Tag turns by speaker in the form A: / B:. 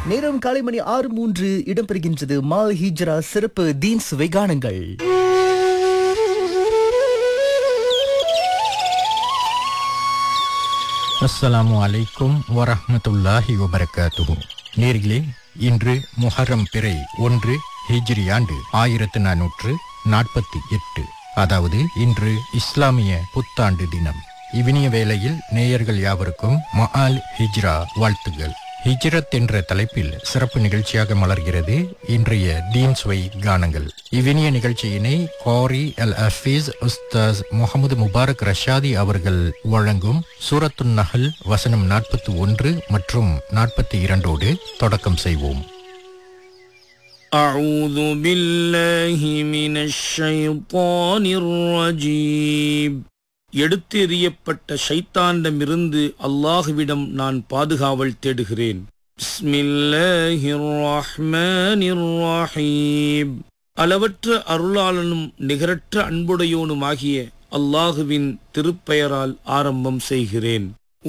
A: நேரம் காலை மணி ஆறு மூன்று இடம்பெறுகின்றது மால் ஹிஜ்ரா சிறப்பு தீன் சுவை காணுங்கள்
B: அஸ்ஸலாமு அலைக்கும் வரஹ்மத்துல்லாஹி வபரகாத்துஹு நேர்களே இன்று முஹர்ரம் பிறை ஒன்று ஹிஜ்ரி ஆண்டு ஆயிரத்து நானூற்று நாற்பத்தி எட்டு அதாவது இன்று இஸ்லாமிய புத்தாண்டு தினம் இவ்வினிய வேளையில் நேயர்கள் யாவருக்கும் மஆல் ஹிஜ்ரா வாழ்த்துகள் ஹிஜ்ரத் என்ற தலைப்பில் சிறப்பு நிகழ்ச்சியாக மலர்கிறது இன்றைய தீன் சுவை கானங்கள் இவ்வினிய நிகழ்ச்சியினை காரி அல் ஹஃபீஸ் உஸ்தாஸ் முகமது முபாரக் ரஷாதி அவர்கள் வழங்கும் சூரத்துன் நஹல் வசனம் நாற்பத்தி ஒன்று மற்றும் நாற்பத்தி இரண்டோடு தொடக்கம் செய்வோம்
C: أعوذ بالله من الشيطان الرجيم எடுத்து எறியப்பட்ட ஷைத்தானிடமிருந்து அல்லாஹுவிடம் நான் பாதுகாவல் தேடுகிறேன் பிஸ்மில்லாஹிர் ரஹ்மானிர் ரஹீம் அளவற்ற அருளாளனும் நிகரற்ற அன்புடையோனுமாகிய அல்லாஹுவின் திருப்பெயரால் ஆரம்பம் செய்கிறேன்